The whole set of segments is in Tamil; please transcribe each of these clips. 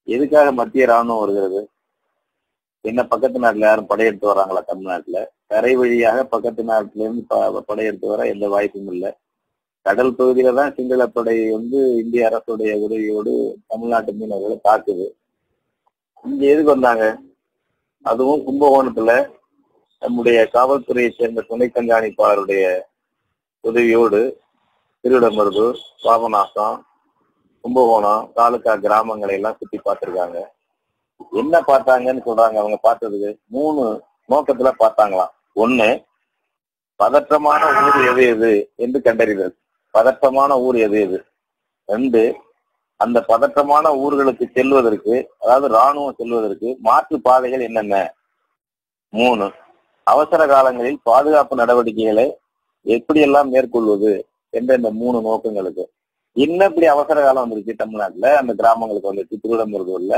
எதுக்காக மத்திய ராணுவம் வருகிறது என்ன பக்கத்து நாட்டுல யாரும் படையெடுத்து வராங்களா தமிழ்நாட்டுல தரை வழியாக பக்கத்து நாட்டுல இருந்து ப- படையெடுத்து வர எந்த வாய்ப்பும் இல்லை கடல் பகுதியில தான் சிங்கள படை வந்து இந்திய அரசுடைய உதவியோடு தமிழ்நாட்டு மீனவர்களை தாக்குது இங்க எதுக்கு வந்தாங்க அதுவும் கும்பகோணத்துல நம்முடைய காவல்துறையை சேர்ந்த துணை கண்காணிப்பாளருடைய உதவியோடு திருவிடமருதூர் பாபநாசம் கும்பகோணம் தாலுகா கிராமங்களை எல்லாம் சுத்தி பார்த்திருக்காங்க என்ன பார்த்தாங்கன்னு சொல்றாங்க அவங்க பார்த்ததுக்கு மூணு நோக்கத்துல பார்த்தாங்களாம் ஒண்ணு பதற்றமான ஊர் எது எது என்று கண்டறிதல் பதற்றமான ஊர் எது எது ரெண்டு அந்த பதற்றமான ஊர்களுக்கு செல்வதற்கு அதாவது ராணுவம் செல்வதற்கு மாற்று பாதைகள் என்னென்ன மூணு அவசர காலங்களில் பாதுகாப்பு நடவடிக்கைகளை எப்படியெல்லாம் மேற்கொள்வது என்ற இந்த மூணு நோக்கங்களுக்கு இன்னும் இப்படி அவசர காலம் வந்துருச்சு தமிழ்நாட்டுல அந்த கிராமங்களுக்கு வந்துருச்சு திருவிடமுருகூர்ல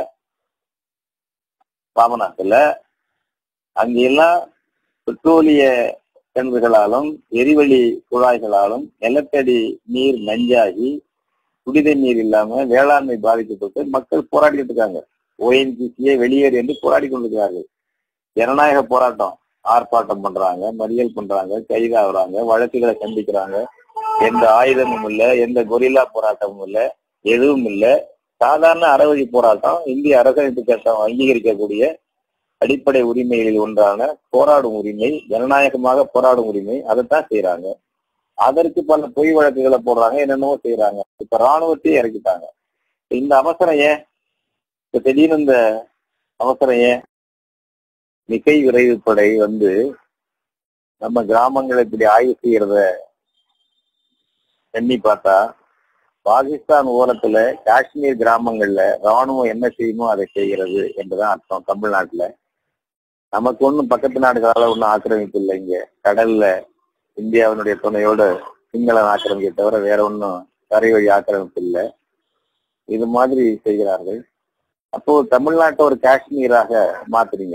பாபநாட்டுல அங்கெல்லாம் பெட்ரோலிய கிணறுகளாலும் எரிவழி குழாய்களாலும் நிலத்தடி நீர் நஞ்சாகி குடிதை நீர் இல்லாம வேளாண்மை பாதிக்கப்பட்டு மக்கள் போராடிட்டு இருக்காங்க ஓஎன்ஜிசியை வெளியேறு என்று போராடி கொண்டிருக்கிறார்கள் ஜனநாயக போராட்டம் ஆர்ப்பாட்டம் பண்றாங்க மறியல் பண்றாங்க கைதாகிறாங்க வழக்குகளை சந்திக்கிறாங்க எந்த ஆயுதமும் இல்ல எந்த கொரில்லா போராட்டமும் இல்ல எதுவும் இல்ல சாதாரண அறவழி போராட்டம் இந்திய அரசமைப்பு சட்டம் அங்கீகரிக்கக்கூடிய அடிப்படை உரிமைகளில் ஒன்றான போராடும் உரிமை ஜனநாயகமாக போராடும் உரிமை அதைத்தான் செய்யறாங்க அதற்கு பல பொய் வழக்குகளை போடுறாங்க என்னென்னவோ செய்யறாங்க இப்ப ராணுவத்தையே இறக்கிட்டாங்க இந்த அவசரம் ஏன் இப்ப திடீர்னு இந்த அவசரம் ஏன் மிகை விரைவு படை வந்து நம்ம கிராமங்களை இப்படி ஆய்வு செய்யறத எண்ணி பார்த்தா பாகிஸ்தான் ஓரத்துல காஷ்மீர் கிராமங்கள்ல ராணுவம் என்ன செய்யுமோ அதை செய்கிறது என்றுதான் அர்த்தம் தமிழ்நாட்டுல நமக்கு ஒண்ணும் பக்கத்து நாடுகளால ஒண்ணும் ஆக்கிரமிப்பு இல்லை இங்க கடல்ல இந்தியாவினுடைய துணையோட சிங்களன் ஆக்கிரமிக்க தவிர வேற ஒன்றும் தரை வழி ஆக்கிரமிப்பு இல்லை இது மாதிரி செய்கிறார்கள் அப்போ தமிழ்நாட்டை ஒரு காஷ்மீராக மாத்துறீங்க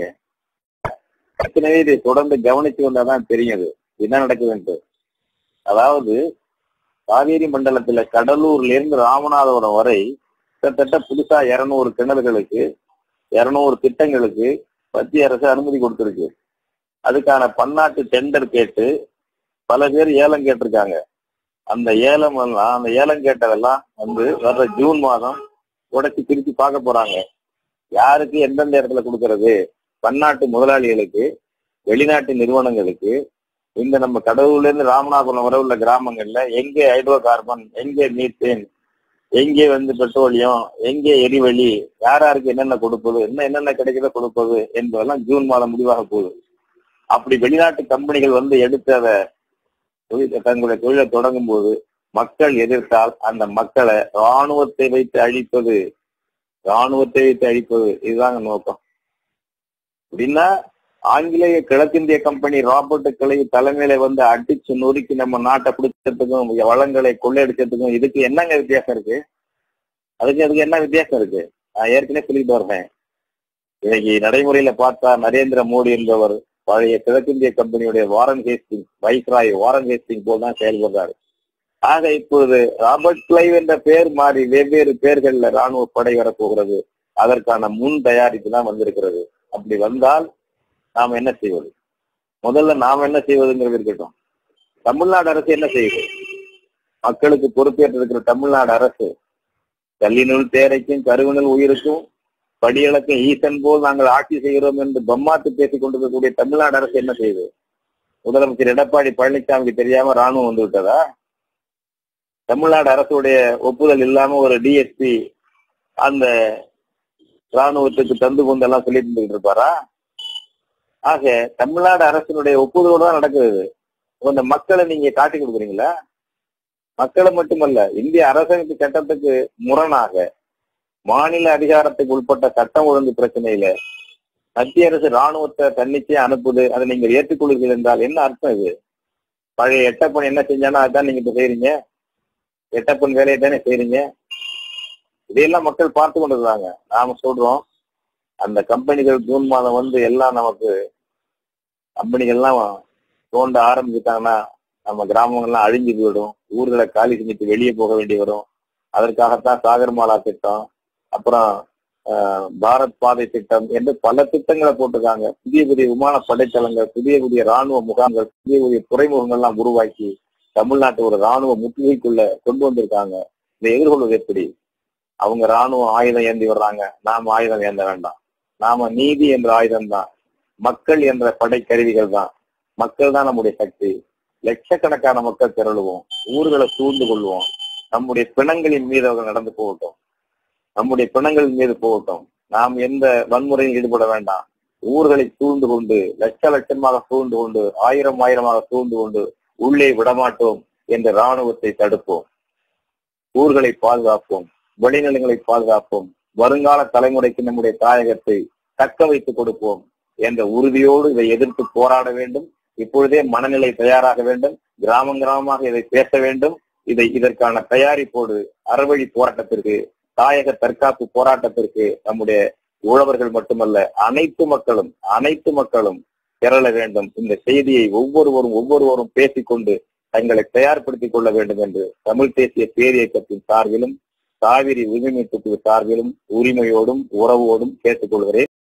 ஏற்கனவே இதை தொடர்ந்து கவனிச்சு வந்தாதான் தெரியுது என்ன நடக்குதுன்ட்டு அதாவது காவேரி மண்டலத்துல கடலூர்ல இருந்து ராமநாதபுரம் வரை கிட்டத்தட்ட புதுசா இருநூறு கிணறுகளுக்கு இருநூறு திட்டங்களுக்கு மத்திய அரசு அனுமதி கொடுத்திருக்கு அதுக்கான பன்னாட்டு டெண்டர் கேட்டு பல பேர் ஏலம் கேட்டிருக்காங்க அந்த ஏலம் எல்லாம் அந்த ஏலம் கேட்டதெல்லாம் வந்து வர்ற ஜூன் மாதம் உடைச்சு பிரிச்சு பார்க்க போறாங்க யாருக்கு எந்தெந்த இடத்துல கொடுக்கறது பன்னாட்டு முதலாளிகளுக்கு வெளிநாட்டு நிறுவனங்களுக்கு இந்த நம்ம கடவுள்ல இருந்து ராமநாதபுரம் வரை உள்ள கிராமங்கள்ல எங்கே ஹைட்ரோ கார்பன் எங்கே மீத்தேன் எங்கே வந்து பெட்ரோலியம் எங்கே எரிவளி யார் யாருக்கு என்னென்ன கொடுப்பது என்ன என்னென்ன கிடைக்கிறதோ கொடுப்பது என்பதெல்லாம் ஜூன் மாதம் முடிவாக போகுது அப்படி வெளிநாட்டு கம்பெனிகள் வந்து எடுத்து அதை தொழில் தங்களுடைய தொழிலை தொடங்கும் போது மக்கள் எதிர்த்தால் அந்த மக்களை ராணுவத்தை வைத்து அழிப்பது ராணுவத்தை வைத்து அழிப்பது இதுதாங்க நோக்கம் அப்படின்னா ஆங்கிலேய கிழக்கிந்திய கம்பெனி ராபர்ட் கிளை தலைமையில வந்து அடிச்சு நொறுக்கி நம்ம நாட்டை பிடிச்சதுக்கும் வளங்களை கொள்ளையடிச்சதுக்கும் இதுக்கு என்னங்க வித்தியாசம் இருக்கு அதுக்கு அதுக்கு என்ன வித்தியாசம் இருக்கு நான் ஏற்கனவே சொல்லிட்டு வரேன் இன்னைக்கு நடைமுறையில பார்த்தா நரேந்திர மோடி என்பவர் பழைய கிழக்கிந்திய கம்பெனியுடைய Warren Hastings viceroy Warren Hastings போல் தான் செயல்படுறாரு ஆக இப்பொழுது ராபர்ட் கிளைவ் என்ற பெயர் மாறி வெவ்வேறு பெயர்கள்ல ராணுவ படை வரப்போகிறது அதற்கான முன் தயாரிப்பு தான் வந்திருக்கிறது அப்படி வந்தால் நாம் என்ன செய்வது முதல்ல நாம் என்ன செய்வதுங்கிறது இருக்கட்டும் தமிழ்நாடு அரசு என்ன செய்யுது மக்களுக்கு பொறுப்பேற்று இருக்கிற தமிழ்நாடு அரசு கல்லினுள் தேரைக்கும் கருவினுள் உயிருக்கும் படியளக்கும் ஈசன் போல் நாங்கள் ஆட்சி செய்கிறோம் என்று பம்மாத்து பேசிக் கொண்டிருக்கக்கூடிய தமிழ்நாடு அரசு என்ன செய்யுது முதலமைச்சர் எடப்பாடி பழனிசாமிக்கு தெரியாம ராணுவம் வந்து விட்டதா தமிழ்நாடு அரசுடைய ஒப்புதல் இல்லாம ஒரு டிஎஸ்பி அந்த ராணுவத்துக்கு தந்து கொண்டெல்லாம் சொல்லிட்டு இருந்துகிட்டு இருப்பாரா ஆக தமிழ்நாடு அரசினுடைய ஒப்புதலோடு தான் நடக்குது இந்த மக்களை நீங்க காட்டி கொடுக்குறீங்களா மக்களை மட்டுமல்ல இந்திய அரசமைப்பு சட்டத்துக்கு முரணாக மாநில அதிகாரத்துக்கு உட்பட்ட சட்டம் ஒழுங்கு பிரச்சனையில மத்திய அரசு ராணுவத்தை தன்னிச்சையா அனுப்புது அதை நீங்கள் ஏற்றுக்கொள்கிறீர்கள் என்றால் என்ன அர்த்தம் இது பழைய எட்டப்பன் என்ன செஞ்சானோ அதான் நீங்க இப்ப செய்றீங்க எட்டப்பன் வேலையை தானே செய்றீங்க இதையெல்லாம் மக்கள் பார்த்து கொண்டிருக்காங்க நாம சொல்றோம் அந்த கம்பெனிகள் ஜூன் மாதம் வந்து எல்லாம் நமக்கு கம்பெனிகள்லாம் தோண்ட ஆரம்பிச்சுட்டாங்கன்னா நம்ம கிராமங்கள்லாம் அழிஞ்சு போயிடும் ஊர்களை காலி செஞ்சுட்டு வெளியே போக வேண்டி வரும் அதற்காகத்தான் சாகர்மாலா திட்டம் அப்புறம் ஆஹ், பாரத் பாதை திட்டம் என்று பல திட்டங்களை போட்டிருக்காங்க புதிய புதிய விமான படைத்தளங்கள் புதிய புதிய ராணுவ முகாம்கள் புதிய புதிய துறைமுகங்கள் எல்லாம் உருவாக்கி தமிழ்நாட்டை ஒரு ராணுவ முற்றுகைக்குள்ள கொண்டு வந்திருக்காங்க இதை எதிர்கொள்வது எப்படி அவங்க ராணுவ ஆயுதம் ஏந்தி வர்றாங்க நாம ஆயுதம் ஏந்த வேண்டாம் நாம நீதி என்ற ஆயுதம் தான் மக்கள் என்ற படை கருவிகள் தான் மக்கள் தான் நம்முடைய சக்தி லட்சக்கணக்கான மக்கள் திரளுவோம் ஊர்களை சூழ்ந்து கொள்வோம் நம்முடைய பிணங்களின் மீது அவர்கள் நடந்து போகட்டும் நம்முடைய பிணங்களின் மீது போகட்டும் நாம் எந்த வன்முறையில் ஈடுபட வேண்டாம் ஊர்களை சூழ்ந்து கொண்டு லட்ச லட்சமாக சூழ்ந்து கொண்டு ஆயிரம் ஆயிரமாக சூழ்ந்து கொண்டு உள்ளே விடமாட்டோம் என்ற ராணுவத்தை தடுப்போம் ஊர்களை பாதுகாப்போம் வெளிநிலங்களை பாதுகாப்போம் வருங்கால தலைமுறைக்கு நம்முடைய தாயகத்தை தக்க வைத்துக் கொடுப்போம் என்ற உறுதியோடு இதை எதிர்த்து போராட வேண்டும் இப்பொழுதே மனநிலை தயாராக வேண்டும் கிராமம் கிராமமாக இதை பேச வேண்டும் இதை இதற்கான தயாரிப்போடு அறவழி போராட்டத்திற்கு தாயக தற்காப்பு போராட்டத்திற்கு நம்முடைய உழவர்கள் மட்டுமல்ல அனைத்து மக்களும் அனைத்து மக்களும் திரள வேண்டும் இந்த செய்தியை ஒவ்வொருவரும் ஒவ்வொருவரும் பேசிக்கொண்டு தங்களை தயார்படுத்திக் கொள்ள வேண்டும் என்று தமிழ் தேசிய பேரியக்கத்தின் சார்பிலும் காவிரி உரிமை மீட்புக்கு சார்பிலும் உரிமையோடும் உறவோடும் கேட்டுக்கொள்கிறேன்